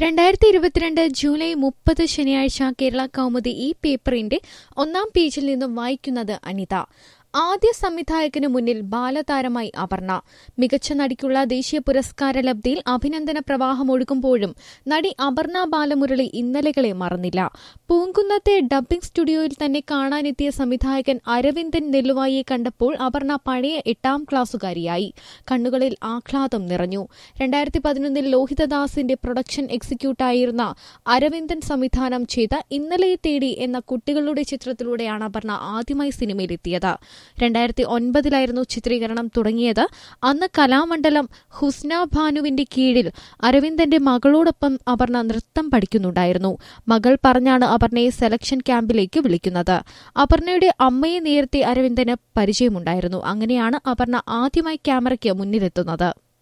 രണ്ടായിരത്തി ഇരുപത്തിരണ്ട് ജൂലൈ മുപ്പത് ശനിയാഴ്ച കേരള കൗമുദി ഈ പേപ്പറിന്റെ ഒന്നാം പേജിൽ നിന്നും വായിക്കുന്നത് അനിത ആദ്യ സംവിധായകന് മുന്നിൽ ബാലതാരമായി അപർണ മികച്ച നടിക്കുള്ള ദേശീയ പുരസ്കാര ലബ്ധിയിൽ അഭിനന്ദന പ്രവാഹം ഒഴുകുമ്പോഴും നടി അപർണ ബാലമുരളി ഇന്നലെകളെ മറന്നില്ല പൂങ്കുന്നത്തെ ഡബ്ബിംഗ് സ്റ്റുഡിയോയിൽ തന്നെ കാണാനെത്തിയ സംവിധായകൻ അരവിന്ദൻ നെല്ലുവായിയെ കണ്ടപ്പോൾ അപർണ പഴയ എട്ടാം ക്ലാസ്സുകാരിയായി കണ്ണുകളിൽ ആഹ്ലാദം നിറഞ്ഞു രണ്ടായിരത്തി പതിനൊന്നിൽ ലോഹിതദാസിന്റെ പ്രൊഡക്ഷൻ എക്സിക്യൂട്ടായിരുന്ന അരവിന്ദൻ സംവിധാനം ചെയ്ത ഇന്നലെയെ തേടി എന്ന കുട്ടികളുടെ ചിത്രത്തിലൂടെയാണ് അപർണ ആദ്യമായി സിനിമയിലെത്തിയത് രണ്ടായിരത്തി ഒൻപതിലായിരുന്നു ചിത്രീകരണം തുടങ്ങിയത് അന്ന് കലാമണ്ഡലം ഹുസ്ന ഭാനുവിന്റെ കീഴിൽ അരവിന്ദന്റെ മകളോടൊപ്പം അപർണ നൃത്തം പഠിക്കുന്നുണ്ടായിരുന്നു മകൾ പറഞ്ഞാണ് അപർണയെ സെലക്ഷൻ ക്യാമ്പിലേക്ക് വിളിക്കുന്നത് അപർണയുടെ അമ്മയെ നേരത്തെ അരവിന്ദന് പരിചയമുണ്ടായിരുന്നു അങ്ങനെയാണ് അപർണ ആദ്യമായി ക്യാമറയ്ക്ക് മുന്നിലെത്തുന്നത്